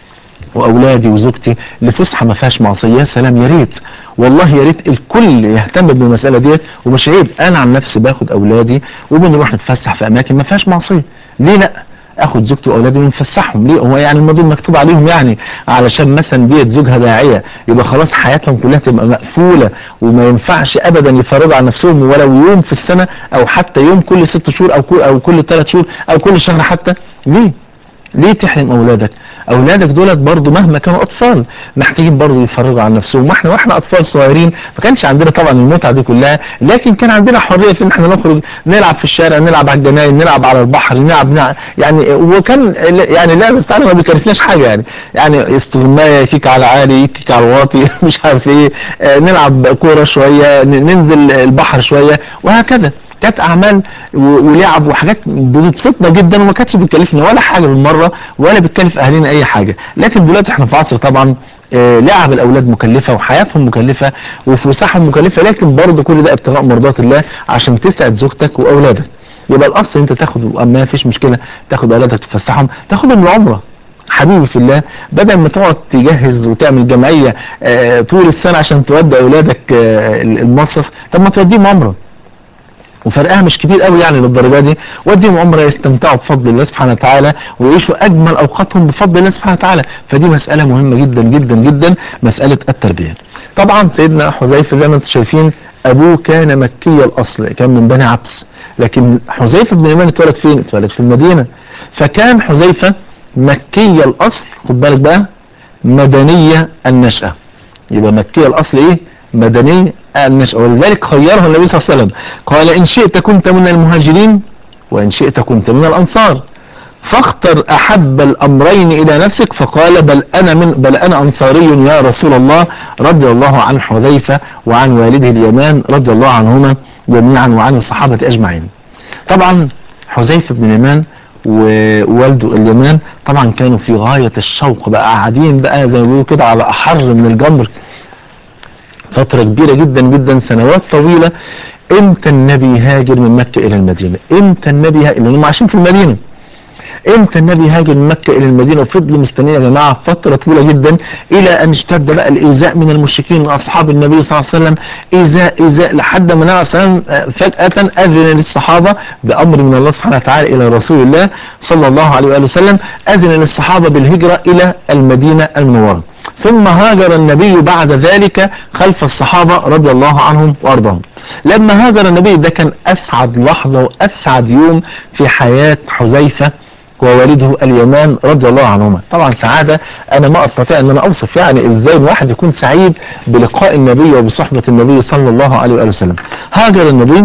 واولادي وزوجتي لفسحه ما فيهاش معصيه يا سلام يا ريت والله يا ريت الكل يهتم بالمساله ديت ومش عيب انا عن نفسي باخد اولادي وبنروح نتفسح في اماكن ما فيهاش معصيه ليه لا اخد زوجتي واولادي ونفسحهم ليه هو يعني الموضوع مكتوب عليهم يعني علشان مثلا ديت زوجها داعيه يبقى خلاص حياتهم كلها تبقى مقفوله وما ينفعش ابدا يفرجوا عن نفسهم ولو يوم في السنه او حتى يوم كل ست شهور او كل او كل ثلاث شهور او كل شهر حتى ليه ليه تحرم اولادك اولادك دولت برضو مهما كانوا اطفال محتاجين برضو يفرجوا عن نفسهم واحنا واحنا اطفال صغيرين ما كانش عندنا طبعا المتعه دي كلها لكن كان عندنا حريه في ان احنا نخرج نلعب في الشارع نلعب على الجناين نلعب على البحر نلعب نلعب يعني وكان يعني اللعب بتاعنا ما بيكلفناش حاجه يعني يعني استغمايه كيك على عالي كيك على واطي مش عارف ايه آه، نلعب كوره شويه ن- ننزل البحر شويه وهكذا كانت اعمال و- ولعب وحاجات بتبسطنا جدا وما كانتش بتكلفنا ولا حاجه بالمره ولا بتكلف اهالينا اي حاجه لكن دلوقتي احنا في عصر طبعا آه، لعب الاولاد مكلفه وحياتهم مكلفه وفسحهم مكلفه لكن برضه كل ده ابتغاء مرضات الله عشان تسعد زوجتك واولادك يبقى الاصل انت تاخد اما فيش مشكله تاخد اولادك تفسحهم تاخدهم العمره حبيبي في الله بدل ما تقعد تجهز وتعمل جمعيه آه، طول السنه عشان تودي اولادك آه، المصيف طب ما توديهم عمره وفرقها مش كبير قوي يعني للدرجه دي وديهم عمره يستمتعوا بفضل الله سبحانه وتعالى ويعيشوا اجمل اوقاتهم بفضل الله سبحانه وتعالى فدي مساله مهمه جدا جدا جدا مساله التربيه طبعا سيدنا حذيفه زي ما انتم شايفين ابوه كان مكي الاصل كان من بني عبس لكن حذيفه بن اليمان اتولد فين اتولد في المدينه فكان حذيفه مكي الاصل خد بالك بقى مدنيه النشاه يبقى مكية الأصل إيه؟ مدني النشأة ولذلك خيرها النبي صلى الله عليه وسلم قال إن شئت كنت من المهاجرين وإن شئت كنت من الأنصار فاختر أحب الأمرين إلى نفسك فقال بل أنا من بل أنا أنصاري يا رسول الله رضي الله عن حذيفة وعن والده اليمان رضي الله عنهما جميعا وعن الصحابة أجمعين طبعا حذيفة بن اليمان ووالده اليمان طبعا كانوا في غاية الشوق بقى قاعدين بقى زي ما بيقولوا كده على أحر من الجمر فترة كبيرة جدا جدا سنوات طويلة امتى النبي هاجر من مكة الى المدينة امتى النبي هاجر لانهم عايشين في المدينة امتى النبي هاجر من مكة الى المدينة وفضلوا مستنيين يا جماعة فترة طويلة جدا الى ان اشتد بقى الايذاء من المشركين واصحاب النبي صلى الله عليه وسلم ايذاء ايذاء لحد ما النبي صلى الله عليه وسلم فجأة اذن للصحابة بامر من الله سبحانه وتعالى الى رسول الله صلى الله عليه وآله وسلم اذن للصحابة بالهجرة الى المدينة المنورة ثم هاجر النبي بعد ذلك خلف الصحابة رضي الله عنهم وارضاهم لما هاجر النبي ده كان اسعد لحظة واسعد يوم في حياة حذيفة ووالده اليمان رضي الله عنهما طبعا سعادة انا ما استطيع ان انا اوصف يعني ازاي الواحد يكون سعيد بلقاء النبي وبصحبة النبي صلى الله عليه وآله وسلم هاجر النبي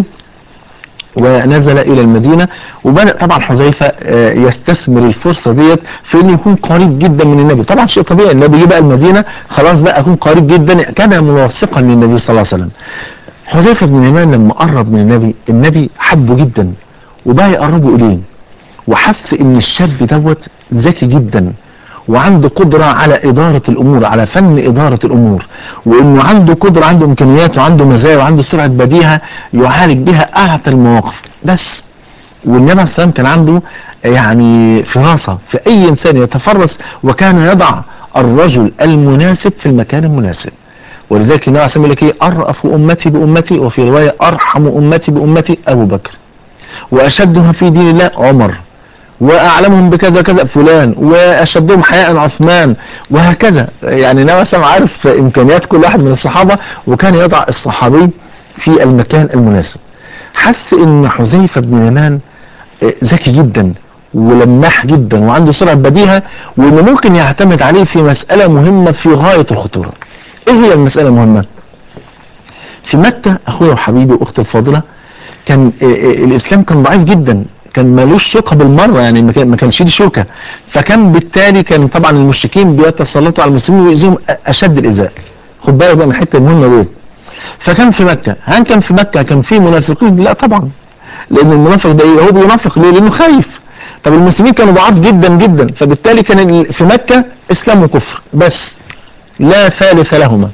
ونزل الى المدينة وبدأ طبعا حذيفة آه، يستثمر الفرصة ديت في انه يكون قريب جدا من النبي طبعا شيء طبيعي النبي جه بقى المدينة خلاص بقى اكون قريب جدا كان ملاصقا للنبي صلى الله عليه وسلم حذيفة بن اليمان لما قرب من النبي النبي حبه جدا وبقى يقربه اليه وحس ان الشاب دوت ذكي جدا وعنده قدرة على إدارة الأمور على فن إدارة الأمور وإنه عنده قدرة عنده إمكانيات وعنده مزايا وعنده سرعة بديهة يعالج بها أعتى المواقف بس والنبي عليه السلام كان عنده يعني فراسة في أي إنسان يتفرس وكان يضع الرجل المناسب في المكان المناسب ولذلك النبي عليه السلام يقول لك ايه أرأف أمتي بأمتي وفي رواية أرحم أمتي بأمتي أبو بكر وأشدها في دين الله عمر وأعلمهم بكذا كذا فلان وأشدهم حياء عثمان وهكذا يعني النبي عليه السلام عارف إمكانيات كل واحد من الصحابة وكان يضع الصحابي في المكان المناسب حس ان حذيفة بن يمان ذكي جدا ولماح جدا وعنده سرعة بديهة وانه ممكن يعتمد عليه في مسألة مهمة في غاية الخطورة ايه هي المسألة المهمة في مكة اخويا وحبيبي واختي الفاضلة كان الاسلام كان ضعيف جدا كان مالوش شوكة بالمرة يعني ما كانش ليه شوكة فكان بالتالي كان طبعا المشركين بيتسلطوا على المسلمين ويؤذيهم اشد الاذاء خد بالك بقى من الحته المهمه دي فكان في مكة هل كان في مكة كان في منافقين لا طبعا لان المنافق ده ايه هو بينافق ليه لانه خايف طب المسلمين كانوا ضعاف جدا جدا فبالتالي كان في مكة اسلام وكفر بس لا ثالث لهما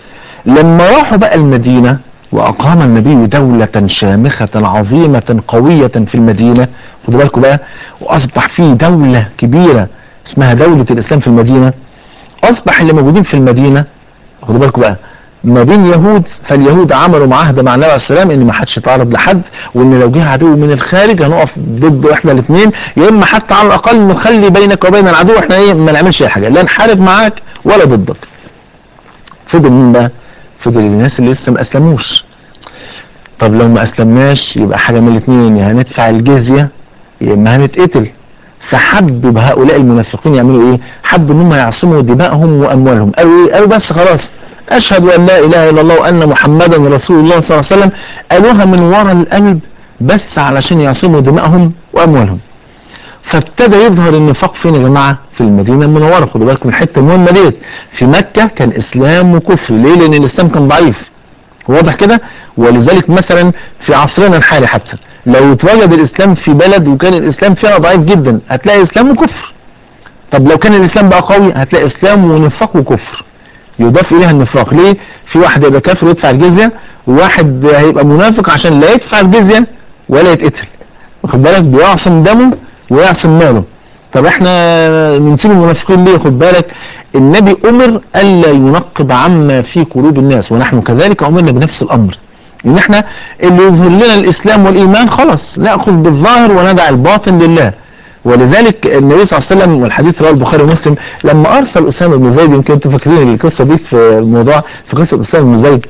لما راحوا بقى المدينة واقام النبي دولة شامخة عظيمة قوية في المدينة خدوا بالكم بقى واصبح في دولة كبيرة اسمها دولة الاسلام في المدينة اصبح اللي موجودين في المدينة خدوا بالكم بقى ما بين يهود فاليهود عملوا معاهده مع النبي عليه السلام ان ما حدش يتعرض لحد وان لو جه عدو من الخارج هنقف ضد احنا الاثنين يا اما حتى على الاقل نخلي بينك وبين العدو احنا ايه ما نعملش اي حاجه لا نحارب معاك ولا ضدك فضل مين بقى فضل الناس اللي لسه ما اسلموش طب لو ما اسلمناش يبقى حاجه من الاثنين يا هندفع الجزيه يا اما هنتقتل فحبوا بهؤلاء المنافقين يعملوا ايه حبوا ان هم يعصموا دمائهم واموالهم قالوا ايه قالوا بس خلاص أشهد أن لا إله إلا الله وأن محمدا رسول الله صلى الله عليه وسلم قالوها من وراء القلب بس علشان يعصموا دمائهم وأموالهم فابتدى يظهر النفاق فين يا جماعة في المدينة المنورة خدوا بالكم من الحتة المهمة ديت في مكة كان إسلام وكفر ليه لأن الإسلام كان ضعيف واضح كده ولذلك مثلا في عصرنا الحالي حتى لو اتوجد الإسلام في بلد وكان الإسلام فيها ضعيف جدا هتلاقي إسلام وكفر طب لو كان الإسلام بقى قوي هتلاقي إسلام ونفاق وكفر يضاف إليها النفاق ليه في واحد هيبقى كافر ويدفع الجزية وواحد هيبقى منافق عشان لا يدفع الجزية ولا يتقتل واخد بالك بيعصم دمه ويعصم ماله طب احنا نسيب المنافقين ليه خد بالك النبي امر الا ينقب عما في قلوب الناس ونحن كذلك امرنا بنفس الامر ان احنا اللي يظهر لنا الاسلام والايمان خلاص ناخذ بالظاهر وندع الباطن لله ولذلك النبي صلى الله عليه وسلم والحديث رواه البخاري ومسلم لما ارسل اسامه بن زيد يمكن انتم فاكرين القصه دي في الموضوع في قصه اسامه بن زيد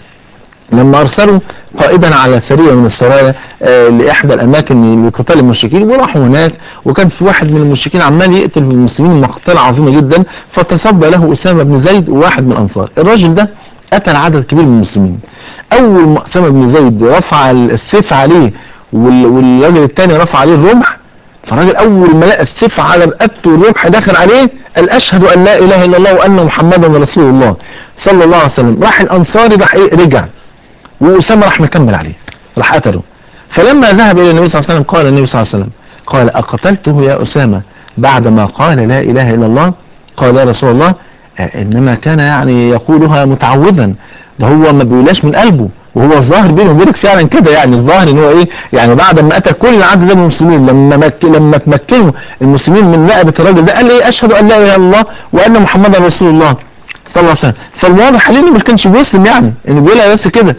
لما ارسلوا قائدا على سريه من السرايا آه لاحدى الاماكن لقتال المشركين وراحوا هناك وكان في واحد من المشركين عمال يقتل المسلمين مقتله عظيمه جدا فتصدى له اسامه بن زيد وواحد من الانصار الراجل ده قتل عدد كبير من المسلمين اول ما اسامه بن زيد رفع السيف عليه والراجل الثاني رفع عليه الرمح فالراجل اول ما لقى السيف على رقبته والرمح داخل عليه قال اشهد ان لا اله الا الله وان محمدا رسول الله صلى الله عليه وسلم راح الانصاري راح ايه رجع واسامه راح مكمل عليه راح قتله فلما ذهب الى النبي صلى الله عليه وسلم قال النبي صلى الله عليه وسلم قال اقتلته يا اسامه بعدما قال لا اله الا الله قال يا رسول الله انما كان يعني يقولها متعودا ده هو ما بيقولهاش من قلبه وهو الظاهر بينه وبينك فعلا كده يعني الظاهر ان هو ايه يعني بعد ما قتل كل العدد ده من المسلمين لما مك لما تمكنوا المسلمين من رقبه الراجل ده قال ايه اشهد ان لا اله الا الله وان محمدا رسول الله صلى الله عليه وسلم فالواضح عليه انه ما كانش بيسلم يعني انه بيقولها بس كده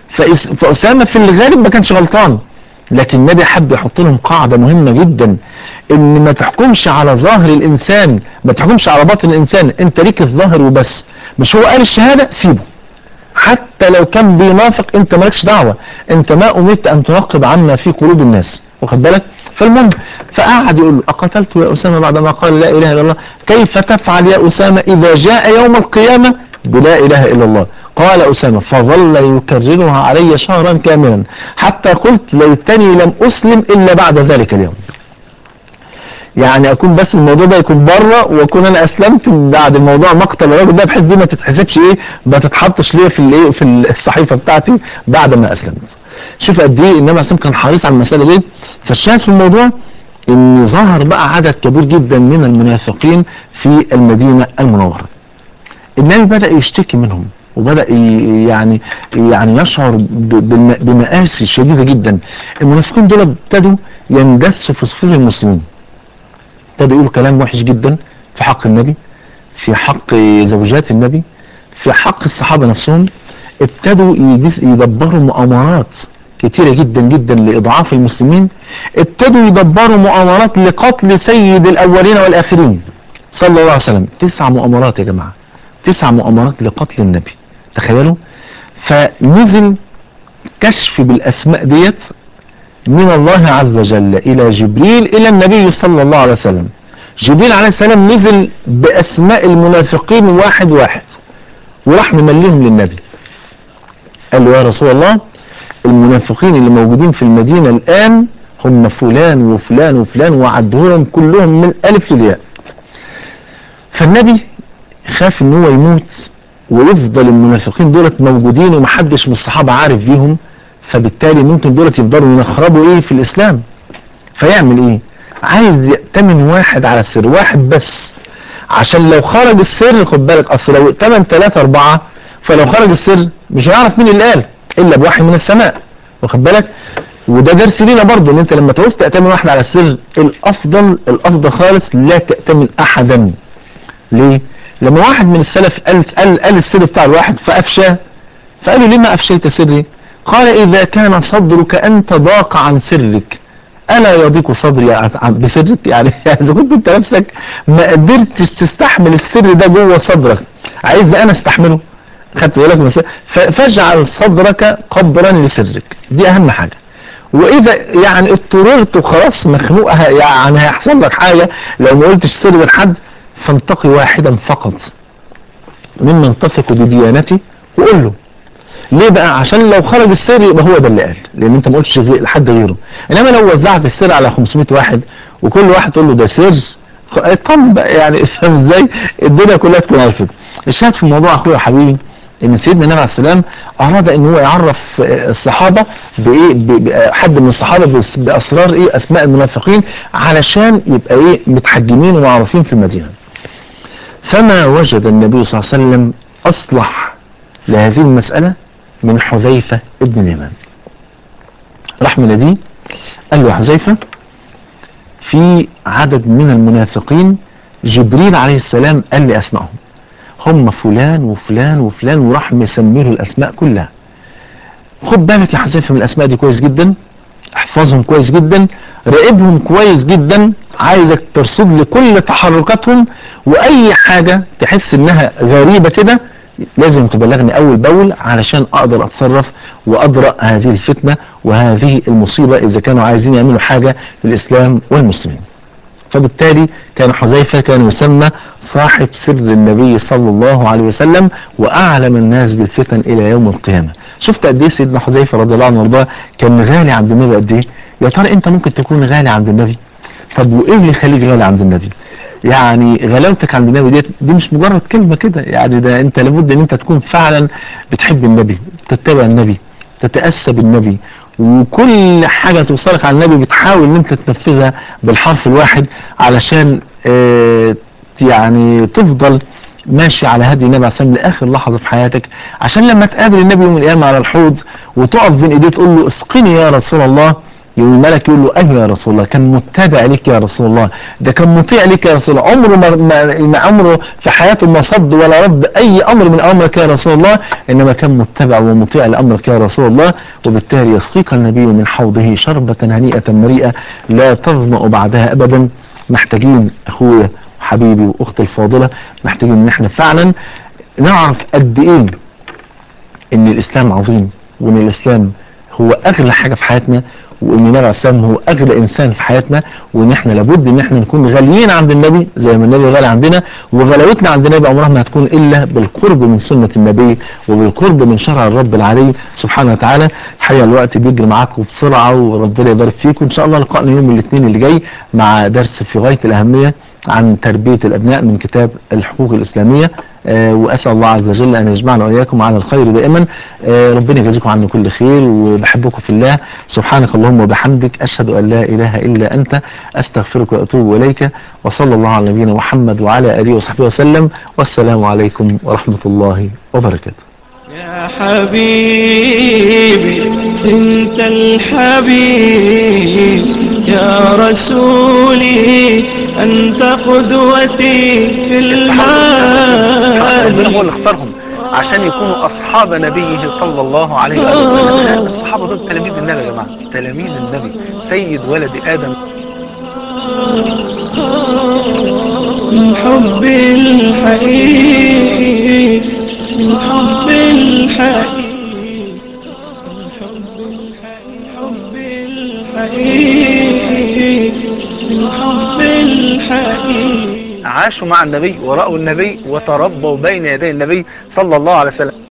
فاسامه في الغالب ما كانش غلطان لكن النبي حب يحط لهم قاعده مهمه جدا ان ما تحكمش على ظاهر الانسان ما تحكمش على باطن الانسان انت ليك الظاهر وبس مش هو قال الشهاده سيبه حتى لو كان بينافق انت مالكش دعوة انت ما امرت ان تنقب عما في قلوب الناس واخد بالك فالمهم فقعد يقول له اقتلت يا اسامة بعدما قال لا اله الا الله كيف تفعل يا اسامة اذا جاء يوم القيامة بلا اله الا الله قال اسامة فظل يكررها علي شهرا كاملا حتى قلت ليتني لم اسلم الا بعد ذلك اليوم يعني اكون بس الموضوع ده يكون بره واكون انا اسلمت بعد الموضوع مقتل الراجل ده بحيث دي ما تتحسبش ايه ما تتحطش ليه في الايه في الصحيفه بتاعتي بعد ما اسلمت شوف قد ايه النبي عليه كان حريص على المساله دي فالشاهد في الموضوع ان ظهر بقى عدد كبير جدا من المنافقين في المدينه المنوره النبي بدا يشتكي منهم وبدا يعني يعني يشعر بمآسي شديده جدا المنافقين دول ابتدوا يندسوا في صفوف المسلمين ابتدوا يقولوا كلام وحش جدا في حق النبي في حق زوجات النبي في حق الصحابة نفسهم ابتدوا يدس- يدبروا مؤامرات كتيرة جدا جدا لإضعاف المسلمين ابتدوا يدبروا مؤامرات لقتل سيد الأولين والآخرين صلى الله عليه وسلم تسع مؤامرات يا جماعة تسع مؤامرات لقتل النبي تخيلوا فنزل كشف بالأسماء ديت من الله عز وجل إلى جبريل إلى النبي صلى الله عليه وسلم جبريل عليه السلام نزل بأسماء المنافقين واحد واحد وراح ممليهم للنبي قال له يا رسول الله المنافقين اللي موجودين في المدينة الآن هم فلان وفلان وفلان وعدهم كلهم من ألف للياء فالنبي خاف ان هو يموت ويفضل المنافقين دولت موجودين ومحدش من الصحابة عارف بيهم فبالتالي ممكن دولت يفضلوا ينخربوا ايه في الاسلام فيعمل ايه عايز يأتمن واحد على السر واحد بس عشان لو خرج السر خد بالك اصل لو ائتمن ثلاثة اربعة فلو خرج السر مش هيعرف مين اللي قال الا بوحي من السماء واخد بالك وده درس لينا برضه ان انت لما تعوز تأتمن واحد على السر الافضل الافضل خالص لا تأتمن احدا ليه لما واحد من السلف قال قال, قال السر بتاع الواحد فافشاه فقالوا لما افشيت سري قال اذا كان صدرك انت ضاق عن سرك الا يضيق صدري عن- بسرك يعني اذا كنت انت نفسك ما قدرتش تستحمل السر ده جوه صدرك عايز انا استحمله خدت بالك من السر؟ ف- فاجعل صدرك قبرا لسرك دي اهم حاجه واذا يعني اضطررت وخلاص مخنوقها يعني هيحصل لك حاجه لو ما قلتش سر لحد فانتقي واحدا فقط ممن تثق بديانتي وقول له ليه بقى عشان لو خرج السر يبقى هو ده اللي قال لان انت ما قلتش غير- لحد غيره انما لو وزعت السر على 500 واحد وكل واحد تقول له ده سر خ- اطمن بقى يعني فاهم ازاي الدنيا كلها تكون عرفت الشاهد في الموضوع اخويا وحبيبي ان سيدنا النبي عليه السلام اراد ان هو يعرف آه، الصحابه بايه ب- ب- آه، حد من الصحابه بس- باسرار ايه اسماء المنافقين علشان يبقى ايه متحجمين ومعروفين في المدينه فما وجد النبي صلى الله عليه وسلم اصلح لهذه المساله من حذيفه ابن اليمان راح مناديه قال له يا حذيفه في عدد من المنافقين جبريل عليه السلام قال لي اسمائهم هم فلان وفلان وفلان وراح مسميه الاسماء كلها خد بالك يا حذيفه من الاسماء دي كويس جدا احفظهم كويس جدا راقبهم كويس جدا عايزك ترصد لي كل تحركاتهم واي حاجه تحس انها غريبه كده لازم تبلغني اول باول علشان اقدر اتصرف وادرا هذه الفتنه وهذه المصيبه اذا كانوا عايزين يعملوا حاجه في الاسلام والمسلمين فبالتالي كان حذيفة كان يسمى صاحب سر النبي صلى الله عليه وسلم وأعلم الناس بالفتن إلى يوم القيامة شفت قد إيه سيدنا حذيفة رضي الله عنه وارضاه كان غالي عند النبي قد إيه يا ترى أنت ممكن تكون غالي عند النبي طب وإيه اللي يخليك غالي عند النبي يعني غلاوتك عند النبي دي, دي مش مجرد كلمة كده يعني ده أنت لابد أن أنت تكون فعلا بتحب النبي تتبع النبي تتأسى بالنبي وكل حاجة توصلك على النبي بتحاول ان انت تنفذها بالحرف الواحد علشان اه يعني تفضل ماشي على هدي النبي عليه الصلاه والسلام لاخر لحظه في حياتك عشان لما تقابل النبي يوم القيامه على الحوض وتقف بين ايديه تقول له اسقني يا رسول الله يوم الملك يقول له ايوه يا رسول الله كان متبع ليك يا رسول الله ده كان مطيع ليك يا رسول الله عمره ما, ما, ما عمره في حياته ما صد ولا رد اي امر من امرك يا رسول الله انما كان متبع ومطيع لامرك يا رسول الله وبالتالي يسقيك النبي من حوضه شربة هنيئة مريئة لا تظمأ بعدها ابدا محتاجين اخويا وحبيبي واختي الفاضلة محتاجين ان احنا فعلا نعرف قد ايه ان الاسلام عظيم وان الاسلام هو اغلى حاجة في حياتنا وان النبي عليه السلام هو اغلى انسان في حياتنا وان احنا لابد ان احنا نكون غاليين عند النبي زي ما النبي غالي عندنا وغلاوتنا عند النبي عمرها ما هتكون الا بالقرب من سنة النبي وبالقرب من شرع الرب العلي سبحانه وتعالى الحقيقه الوقت بيجري معاكم بسرعة وربنا يبارك فيكم ان شاء الله لقائنا يوم الاثنين اللي جاي مع درس في غاية الاهمية عن تربية الابناء من كتاب الحقوق الاسلامية آه واسال الله عز وجل ان يجمعنا واياكم على الخير دائما آه ربنا يجازيكم عنا كل خير وبحبكم في الله سبحانك اللهم وبحمدك اشهد ان لا اله الا انت استغفرك واتوب اليك وصلى الله على نبينا محمد وعلى اله وصحبه وسلم والسلام عليكم ورحمه الله وبركاته يا حبيبي انت الحبيب يا رسولي أنت قدوتي في ربنا هو المال اللي اختارهم عشان يكونوا اصحاب نبيه صلى الله عليه وسلم الصحابه دول تلاميذ النبي يا جماعه تلاميذ النبي سيد ولد ادم من حب الحقيقي من حب الحقيقي من حب الحقيقي من حب الحقيقي عاشوا مع النبي ورأوا النبي وتربوا بين يدي النبي صلى الله عليه وسلم